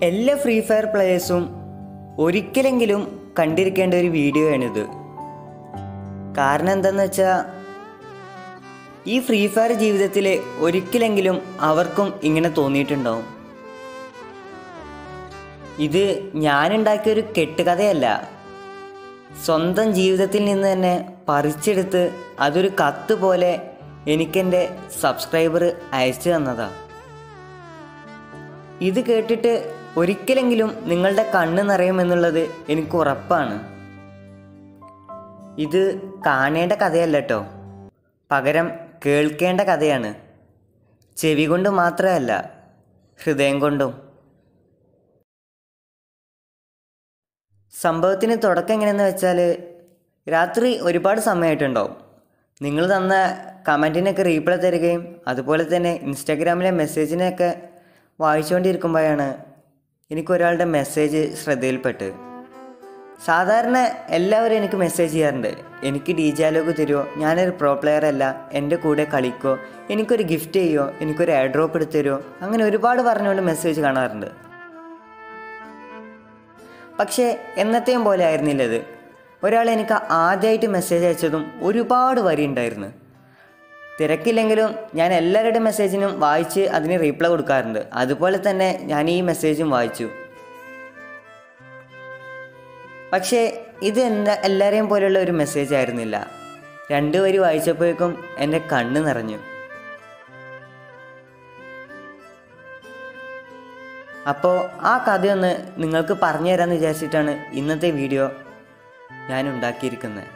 എല്ലാ free fire പ്ലേയേഴ്സും ഒരിക്കലെങ്കിലും കണ്ടിരിക്കേണ്ട ഒരു വീഡിയോ ആണിത് കാരണം എന്താന്ന് വെച്ചാൽ ഈ ഫ്രീ ഫയർ ജീവിതത്തിൽ ഒരിക്കലെങ്കിലും അവർക്കും ഇങ്ങനെ തോന്നിയിട്ടുണ്ടാവും ഇത് ഞാനുണ്ടാക്കിയൊരു കെട്ടുകഥയല്ല സ്വന്തം ജീവിതത്തിൽ നിന്ന് തന്നെ പറിച്ചെടുത്ത് അതൊരു കത്ത് പോലെ എനിക്കെൻ്റെ സബ്സ്ക്രൈബർ അയച്ചു തന്നതാ ഇത് കേട്ടിട്ട് ഒരിക്കലെങ്കിലും നിങ്ങളുടെ കണ്ണ് നിറയുമെന്നുള്ളത് എനിക്ക് ഉറപ്പാണ് ഇത് കാണേണ്ട കഥയല്ല കേട്ടോ പകരം കേൾക്കേണ്ട കഥയാണ് ചെവി കൊണ്ട് മാത്രമല്ല ഹൃദയം കൊണ്ടും സംഭവത്തിന് തുടക്കം എങ്ങനെയെന്ന് വെച്ചാൽ രാത്രി ഒരുപാട് സമയമായിട്ടുണ്ടാവും നിങ്ങൾ തന്ന കമൻറ്റിനൊക്കെ റീപ്ലൈ തരികയും അതുപോലെ തന്നെ ഇൻസ്റ്റാഗ്രാമിലെ മെസ്സേജിനെയൊക്കെ വായിച്ചുകൊണ്ടിരിക്കുമ്പോഴാണ് എനിക്കൊരാളുടെ മെസ്സേജ് ശ്രദ്ധയിൽപ്പെട്ട് സാധാരണ എല്ലാവരും എനിക്ക് മെസ്സേജ് ചെയ്യാറുണ്ട് എനിക്ക് ഡി ജാലോഗ് തരുമോ ഞാനൊരു പ്രോ പ്ലെയർ അല്ല എൻ്റെ കൂടെ കളിക്കോ എനിക്കൊരു ഗിഫ്റ്റ് ചെയ്യോ എനിക്കൊരു എയർ ഡ്രോപ്പ് എടുത്ത് തരുമോ അങ്ങനെ ഒരുപാട് പറഞ്ഞുകൊണ്ട് മെസ്സേജ് കാണാറുണ്ട് പക്ഷേ എന്നത്തെയും പോലെ ആയിരുന്നില്ല ഇത് ഒരാൾ എനിക്ക് ആദ്യമായിട്ട് മെസ്സേജ് അയച്ചതും ഒരുപാട് വരി ഉണ്ടായിരുന്നു തിരക്കില്ലെങ്കിലും ഞാൻ എല്ലാവരുടെയും മെസ്സേജിനും വായിച്ച് അതിന് റീപ്ലൈ കൊടുക്കാറുണ്ട് അതുപോലെ തന്നെ ഞാൻ ഈ മെസ്സേജും വായിച്ചു പക്ഷേ ഇത് എന്താ എല്ലാവരെയും പോലെയുള്ള ഒരു മെസ്സേജ് ആയിരുന്നില്ല രണ്ടു വരി വായിച്ചപ്പോഴേക്കും എൻ്റെ കണ്ണ് നിറഞ്ഞു അപ്പോൾ ആ കഥയൊന്ന് നിങ്ങൾക്ക് പറഞ്ഞു തരാമെന്ന് വിചാരിച്ചിട്ടാണ് ഇന്നത്തെ വീഡിയോ ഞാൻ ഉണ്ടാക്കിയിരിക്കുന്നത്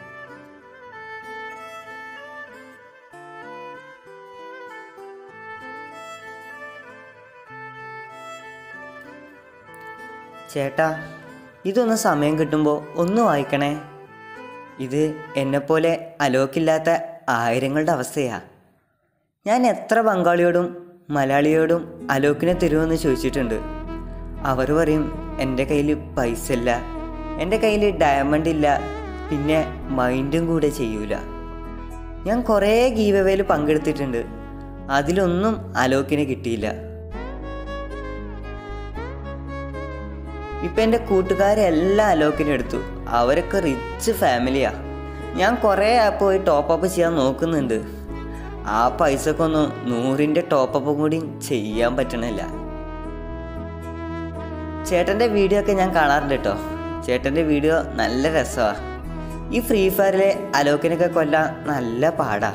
ചേട്ടാ ഇതൊന്ന് സമയം കിട്ടുമ്പോൾ ഒന്ന് വായിക്കണേ ഇത് എന്നെപ്പോലെ അലോക്കില്ലാത്ത ആയിരങ്ങളുടെ അവസ്ഥയാ ഞാൻ എത്ര ബംഗാളിയോടും മലയാളിയോടും അലോക്കിനെ തരുമെന്ന് ചോദിച്ചിട്ടുണ്ട് അവർ പറയും എൻ്റെ കയ്യിൽ പൈസ ഇല്ല എൻ്റെ കയ്യിൽ ഡയമണ്ട് ഇല്ല പിന്നെ മൈൻഡും കൂടെ ചെയ്യൂല ഞാൻ കുറേ ഗീവവേയിൽ പങ്കെടുത്തിട്ടുണ്ട് അതിലൊന്നും അലോക്കിനെ കിട്ടിയില്ല ഇപ്പം എൻ്റെ കൂട്ടുകാരെ എല്ലാം അലോക്കിനും എടുത്തു അവരൊക്കെ റിച്ച് ഫാമിലിയാ ഞാൻ കുറേ ആപ്പ് പോയി ടോപ്പ് അപ്പ് ചെയ്യാൻ നോക്കുന്നുണ്ട് ആ പൈസക്കൊന്നും നൂറിൻ്റെ ടോപ്പ് അപ്പ് കൂടി ചെയ്യാൻ പറ്റണില്ല ചേട്ടൻ്റെ വീഡിയോ ഒക്കെ ഞാൻ കാണാറുണ്ട് കേട്ടോ ചേട്ടൻ്റെ വീഡിയോ നല്ല രസമാണ് ഈ ഫ്രീ ഫയറിലെ അലോക്കിനൊക്കെ കൊല്ലാൻ നല്ല പാടാ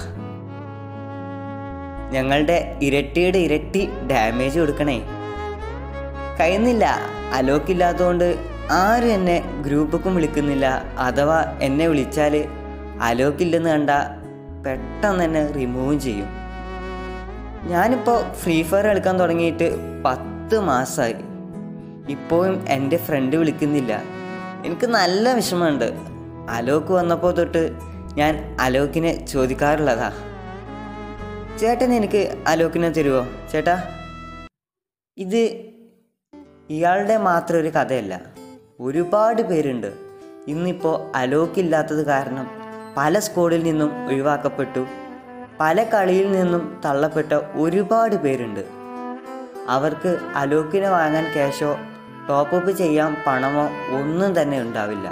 ഞങ്ങളുടെ ഇരട്ടിയുടെ ഇരട്ടി ഡാമേജ് കൊടുക്കണേ കഴിയുന്നില്ല അലോക്കില്ലാത്തതുകൊണ്ട് ആരും എന്നെ ഗ്രൂപ്പൊക്കും വിളിക്കുന്നില്ല അഥവാ എന്നെ വിളിച്ചാൽ അലോക്കില്ലെന്ന് കണ്ട പെട്ടെന്ന് തന്നെ റിമൂവും ചെയ്യും ഞാനിപ്പോൾ ഫ്രീ ഫയർ കളിക്കാൻ തുടങ്ങിയിട്ട് പത്ത് മാസമായി ഇപ്പോഴും എൻ്റെ ഫ്രണ്ട് വിളിക്കുന്നില്ല എനിക്ക് നല്ല വിഷമമുണ്ട് അലോക്ക് വന്നപ്പോൾ തൊട്ട് ഞാൻ അലോക്കിനെ ചോദിക്കാറുള്ളതാ ചേട്ടൻ എനിക്ക് അലോക്കിനെ തരുമോ ചേട്ടാ ഇത് ഇയാളുടെ മാത്രം ഒരു കഥയല്ല ഒരുപാട് പേരുണ്ട് ഇന്നിപ്പോൾ അലോക്കില്ലാത്തത് കാരണം പല സ്കോഡിൽ നിന്നും ഒഴിവാക്കപ്പെട്ടു പല കളിയിൽ നിന്നും തള്ളപ്പെട്ട ഒരുപാട് പേരുണ്ട് അവർക്ക് അലോക്കിനെ വാങ്ങാൻ ക്യാഷോ ടോപ്പ് അപ്പ് ചെയ്യാൻ പണമോ ഒന്നും തന്നെ ഉണ്ടാവില്ല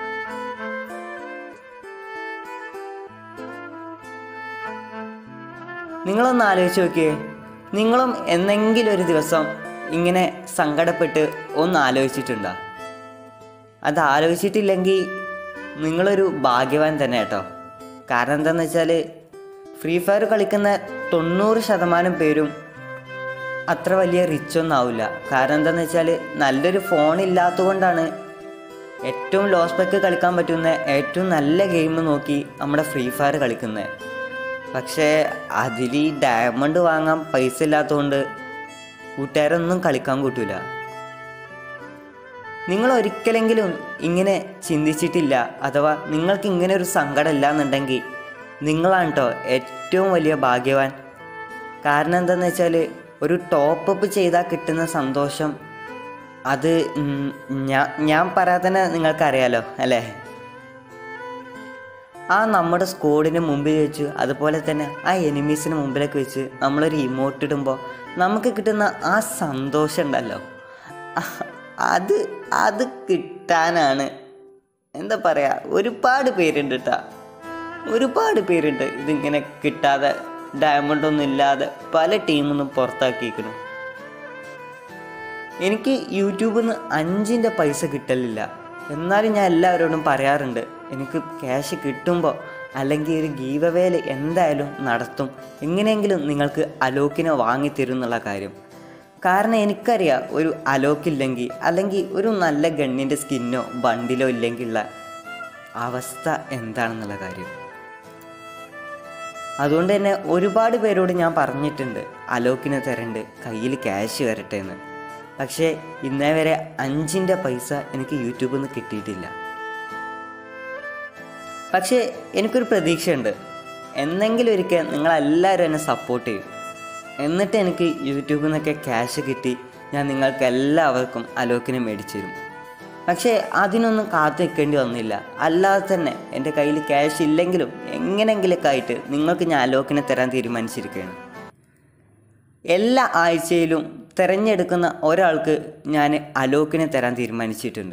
നിങ്ങളൊന്ന് ആലോചിച്ച് നോക്കിയേ നിങ്ങളും എന്നെങ്കിലും ഒരു ദിവസം ഇങ്ങനെ സങ്കടപ്പെട്ട് ഒന്ന് ആലോചിച്ചിട്ടുണ്ടോ അത് ആലോചിച്ചിട്ടില്ലെങ്കിൽ നിങ്ങളൊരു ഭാഗ്യവാൻ തന്നെ കേട്ടോ കാരണം എന്താണെന്ന് വെച്ചാൽ ഫ്രീ ഫയർ കളിക്കുന്ന തൊണ്ണൂറ് ശതമാനം പേരും അത്ര വലിയ റിച്ച് ഒന്നും ആവില്ല കാരണം എന്താണെന്ന് വെച്ചാൽ നല്ലൊരു ഫോൺ ഇല്ലാത്തതുകൊണ്ടാണ് ഏറ്റവും ലോ സ്പെക്ക് കളിക്കാൻ പറ്റുന്ന ഏറ്റവും നല്ല ഗെയിം നോക്കി നമ്മുടെ ഫ്രീ ഫയർ കളിക്കുന്നത് പക്ഷേ അതിൽ ഈ ഡയമണ്ട് വാങ്ങാൻ പൈസ ഇല്ലാത്തതുകൊണ്ട് കൂട്ടുകാരൊന്നും കളിക്കാൻ കൂട്ടൂല നിങ്ങൾ ഒരിക്കലെങ്കിലും ഇങ്ങനെ ചിന്തിച്ചിട്ടില്ല അഥവാ നിങ്ങൾക്ക് ഇങ്ങനെ ഒരു സങ്കടം ഇല്ല എന്നുണ്ടെങ്കിൽ നിങ്ങളാണ് കേട്ടോ ഏറ്റവും വലിയ ഭാഗ്യവാൻ കാരണം എന്താണെന്ന് വെച്ചാൽ ഒരു ടോപ്പ് അപ്പ് ചെയ്താൽ കിട്ടുന്ന സന്തോഷം അത് ഉം, ഞാൻ ഞാൻ പറയാതെ തന്നെ നിങ്ങൾക്കറിയാലോ അല്ലേ ആ നമ്മുടെ സ്കോഡിന് മുമ്പിൽ വെച്ച് അതുപോലെ തന്നെ ആ എനിമീസിന് മുമ്പിലേക്ക് വെച്ച് നമ്മളൊരു ഇമോട്ട് ഇടുമ്പോൾ നമുക്ക് കിട്ടുന്ന ആ സന്തോഷം ഉണ്ടല്ലോ ആ- അത് അത് കിട്ടാനാണ് എന്താ പറയുക ഒരുപാട് പേരുണ്ട് കേട്ടോ ഒരുപാട് പേരുണ്ട് ഇതിങ്ങനെ കിട്ടാതെ ഡയമണ്ട് ഒന്നും ഇല്ലാതെ പല ടീമൊന്നും പുറത്താക്കിയിരിക്കണം എനിക്ക് യൂട്യൂബിൽ നിന്ന് അഞ്ചിൻ്റെ പൈസ കിട്ടലില്ല എന്നാലും ഞാൻ എല്ലാവരോടും പറയാറുണ്ട് എനിക്ക് ക്യാഷ് കിട്ടുമ്പോൾ അല്ലെങ്കിൽ ഒരു ഗീവവേൽ എന്തായാലും നടത്തും എങ്ങനെയെങ്കിലും നിങ്ങൾക്ക് അലോക്കിനെ വാങ്ങിത്തരും എന്നുള്ള കാര്യം കാരണം എനിക്കറിയാം ഒരു അലോക്കില്ലെങ്കിൽ അല്ലെങ്കിൽ ഒരു നല്ല ഗണ്ണിൻ്റെ സ്കിന്നോ ബണ്ടിലോ ഇല്ലെങ്കിലുള്ള അവസ്ഥ എന്താണെന്നുള്ള കാര്യം അതുകൊണ്ട് തന്നെ ഒരുപാട് പേരോട് ഞാൻ പറഞ്ഞിട്ടുണ്ട് അലോക്കിനെ തരണ്ട് കയ്യിൽ ക്യാഷ് വരട്ടെ എന്ന് പക്ഷേ ഇന്നേ വരെ അഞ്ചിൻ്റെ പൈസ എനിക്ക് യൂട്യൂബിൽ നിന്ന് കിട്ടിയിട്ടില്ല പക്ഷേ എനിക്കൊരു പ്രതീക്ഷയുണ്ട് എന്നെങ്കിലും ഒരിക്കൽ നിങ്ങളെല്ലാവരും എന്നെ സപ്പോർട്ട് ചെയ്യും എന്നിട്ട് എനിക്ക് യൂട്യൂബിൽ നിന്നൊക്കെ ക്യാഷ് കിട്ടി ഞാൻ നിങ്ങൾക്ക് എല്ലാവർക്കും അലോക്കിനെ മേടിച്ചു തരും പക്ഷേ അതിനൊന്നും കാത്തു നിൽക്കേണ്ടി വന്നില്ല അല്ലാതെ തന്നെ എൻ്റെ കയ്യിൽ ക്യാഷ് ഇല്ലെങ്കിലും എങ്ങനെയെങ്കിലൊക്കെ ആയിട്ട് നിങ്ങൾക്ക് ഞാൻ അലോക്കിനെ തരാൻ തീരുമാനിച്ചിരിക്കുകയാണ് എല്ലാ ആഴ്ചയിലും തിരഞ്ഞെടുക്കുന്ന ഒരാൾക്ക് ഞാൻ അലോക്കിനെ തരാൻ തീരുമാനിച്ചിട്ടുണ്ട്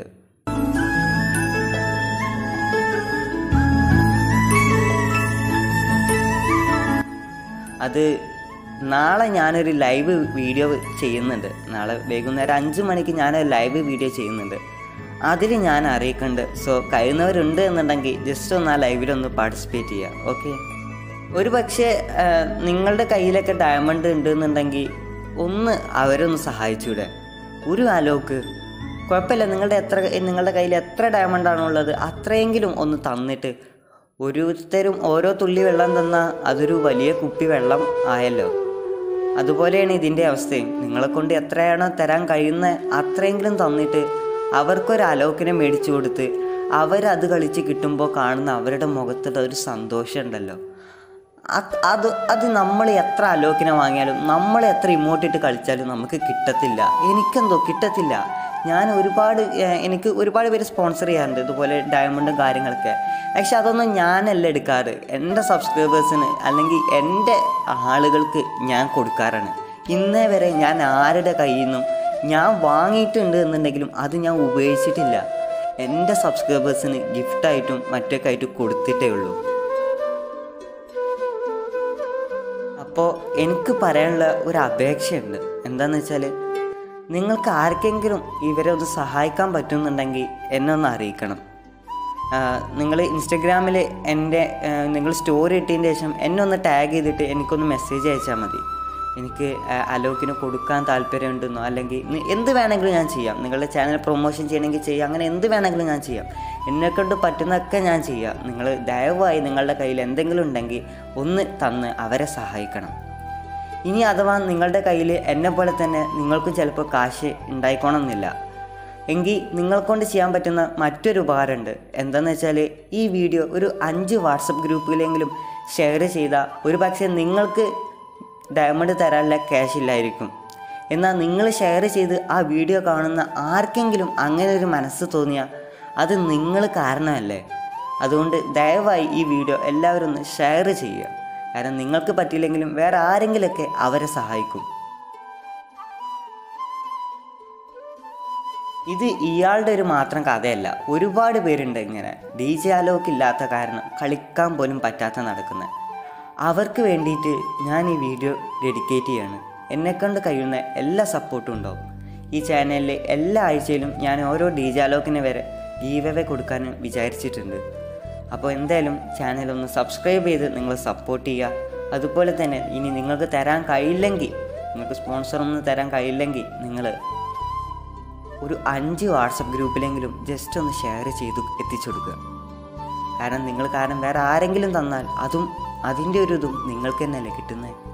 അത് നാളെ ഞാനൊരു ലൈവ് വീഡിയോ ചെയ്യുന്നുണ്ട് നാളെ വൈകുന്നേരം അഞ്ച് മണിക്ക് ഞാനൊരു ലൈവ് വീഡിയോ ചെയ്യുന്നുണ്ട് അതിൽ ഞാൻ അറിയിക്കുന്നുണ്ട് സോ കഴിയുന്നവരുണ്ട് എന്നുണ്ടെങ്കിൽ ജസ്റ്റ് ഒന്ന് ആ ലൈവിലൊന്ന് പാർട്ടിസിപ്പേറ്റ് ചെയ്യുക ഓക്കെ ഒരു പക്ഷേ ആ, നിങ്ങളുടെ കയ്യിലൊക്കെ ഡയമണ്ട് ഉണ്ട് എന്നുണ്ടെങ്കിൽ ഒന്ന് അവരൊന്ന് സഹായിച്ചൂടെ ഒരു അലോക്ക് കുഴപ്പമില്ല നിങ്ങളുടെ എത്ര നിങ്ങളുടെ കയ്യിൽ എത്ര ഡയമണ്ട് ആണുള്ളത് അത്രയെങ്കിലും ഒന്ന് തന്നിട്ട് ഓരോരുത്തരും ഓരോ തുള്ളി വെള്ളം തന്നാൽ അതൊരു വലിയ കുപ്പി വെള്ളം ആയല്ലോ അതുപോലെയാണ് ഇതിൻ്റെ അവസ്ഥയും നിങ്ങളെ കൊണ്ട് എത്രയാണോ തരാൻ കഴിയുന്ന അത്രയെങ്കിലും തന്നിട്ട് അവർക്കൊരു അലോക്കിനെ മേടിച്ചു കൊടുത്ത് അവരത് കളിച്ച് കിട്ടുമ്പോൾ കാണുന്ന അവരുടെ മുഖത്തുള്ള ഒരു സന്തോഷം ഉണ്ടല്ലോ അത് അത് അത് നമ്മൾ എത്ര അലോക്കിനെ വാങ്ങിയാലും നമ്മൾ എത്ര ഇമോട്ടിട്ട് കളിച്ചാലും നമുക്ക് കിട്ടത്തില്ല എനിക്കെന്തോ കിട്ടത്തില്ല ഞാൻ ഒരുപാട് ഏഹ്, എനിക്ക് ഒരുപാട് പേര് സ്പോൺസർ ചെയ്യാറുണ്ട് ഇതുപോലെ ഡയമണ്ടും കാര്യങ്ങളൊക്കെ പക്ഷെ അതൊന്നും ഞാനല്ല എടുക്കാറ് എൻ്റെ സബ്സ്ക്രൈബേഴ്സിന് അല്ലെങ്കിൽ എൻ്റെ ആളുകൾക്ക് ഞാൻ കൊടുക്കാറാണ് ഇന്നേ വരെ ഞാൻ ആരുടെ കയ്യിൽ നിന്നും ഞാൻ വാങ്ങിയിട്ടുണ്ട് എന്നുണ്ടെങ്കിലും അത് ഞാൻ ഉപയോഗിച്ചിട്ടില്ല എൻ്റെ സബ്സ്ക്രൈബേഴ്സിന് ഗിഫ്റ്റായിട്ടും മറ്റൊക്കെ ആയിട്ട് കൊടുത്തിട്ടേ ഉള്ളൂ അപ്പോൾ എനിക്ക് പറയാനുള്ള ഒരു അപേക്ഷയുണ്ട് എന്താണെന്ന് വെച്ചാൽ നിങ്ങൾക്ക് ആർക്കെങ്കിലും ഇവരെ ഒന്ന് സഹായിക്കാൻ പറ്റുന്നുണ്ടെങ്കിൽ എന്നെ ഒന്ന് അറിയിക്കണം നിങ്ങൾ ഇൻസ്റ്റഗ്രാമിൽ എൻ്റെ നിങ്ങൾ സ്റ്റോറി ഇട്ടതിന് ശേഷം എന്നെ ഒന്ന് ടാഗ് ചെയ്തിട്ട് എനിക്കൊന്ന് മെസ്സേജ് അയച്ചാൽ മതി എനിക്ക് ആ, അലോക്കിന് കൊടുക്കാൻ താല്പര്യമുണ്ടെന്നോ അല്ലെങ്കിൽ നി- എന്ത് വേണമെങ്കിലും ഞാൻ ചെയ്യാം നിങ്ങളുടെ ചാനൽ പ്രൊമോഷൻ ചെയ്യണമെങ്കിൽ ചെയ്യാം അങ്ങനെ എന്ത് വേണമെങ്കിലും ഞാൻ ചെയ്യാം എന്നെക്കൊണ്ട് പറ്റുന്നതൊക്കെ ഞാൻ ചെയ്യാം നിങ്ങൾ ദയവായി നിങ്ങളുടെ കയ്യിൽ എന്തെങ്കിലും ഉണ്ടെങ്കിൽ ഒന്ന് തന്ന് അവരെ സഹായിക്കണം ഇനി അഥവാ നിങ്ങളുടെ കയ്യിൽ എന്നെ പോലെ തന്നെ നിങ്ങൾക്കും ചിലപ്പോൾ കാശ് ഉണ്ടായിക്കോണമെന്നില്ല എങ്കിൽ നിങ്ങൾക്കൊണ്ട് ചെയ്യാൻ പറ്റുന്ന മറ്റൊരു ഉപകാരമുണ്ട് എന്താണെന്ന് വെച്ചാൽ ഈ വീഡിയോ ഒരു അഞ്ച് വാട്സപ്പ് ഗ്രൂപ്പിലെങ്കിലും ഷെയർ ചെയ്താൽ ഒരു പക്ഷേ നിങ്ങൾക്ക് ഡയമണ്ട് തരാനുള്ള ക്യാഷ് ഇല്ലായിരിക്കും എന്നാൽ നിങ്ങൾ ഷെയർ ചെയ്ത് ആ വീഡിയോ കാണുന്ന ആർക്കെങ്കിലും അങ്ങനെ ഒരു മനസ്സ് തോന്നിയാൽ അത് നിങ്ങൾ കാരണമല്ലേ അതുകൊണ്ട് ദയവായി ഈ വീഡിയോ എല്ലാവരും ഒന്ന് ഷെയർ ചെയ്യുക കാരണം നിങ്ങൾക്ക് പറ്റിയില്ലെങ്കിലും വേറെ ആരെങ്കിലുമൊക്കെ അവരെ സഹായിക്കും ഇത് ഇയാളുടെ ഒരു മാത്രം കഥയല്ല ഒരുപാട് പേരുണ്ട് ഇങ്ങനെ ഡി ജെ ആലോക്ക് ഇല്ലാത്ത കാരണം കളിക്കാൻ പോലും പറ്റാത്ത നടക്കുന്നത് അവർക്ക് വേണ്ടിയിട്ട് ഞാൻ ഈ വീഡിയോ ഡെഡിക്കേറ്റ് ചെയ്യാണ് എന്നെക്കൊണ്ട് കഴിയുന്ന എല്ലാ സപ്പോർട്ടും ഉണ്ടാവും ഈ ചാനലിൽ എല്ലാ ആഴ്ചയിലും ഞാൻ ഓരോ ഡി ജെ ആലോക്കിനെ വരെ ഗീവവേ കൊടുക്കാൻ വിചാരിച്ചിട്ടുണ്ട് അപ്പോൾ എന്തായാലും ചാനൽ ഒന്ന് സബ്സ്ക്രൈബ് ചെയ്ത് നിങ്ങൾ സപ്പോർട്ട് ചെയ്യുക അതുപോലെ തന്നെ ഇനി നിങ്ങൾക്ക് തരാൻ കഴിയില്ലെങ്കിൽ നിങ്ങൾക്ക് സ്പോൺസർ ഒന്നും തരാൻ കഴിയില്ലെങ്കിൽ നിങ്ങൾ ഒരു അഞ്ച് വാട്സപ്പ് ഗ്രൂപ്പിലെങ്കിലും ജസ്റ്റ് ഒന്ന് ഷെയർ ചെയ്ത് എത്തിച്ചു കൊടുക്കുക കാരണം നിങ്ങൾ കാരണം വേറെ ആരെങ്കിലും തന്നാൽ അതും അതിൻ്റെ ഒരു ഇതും നിങ്ങൾക്ക് തന്നെയല്ലേ കിട്ടുന്നത്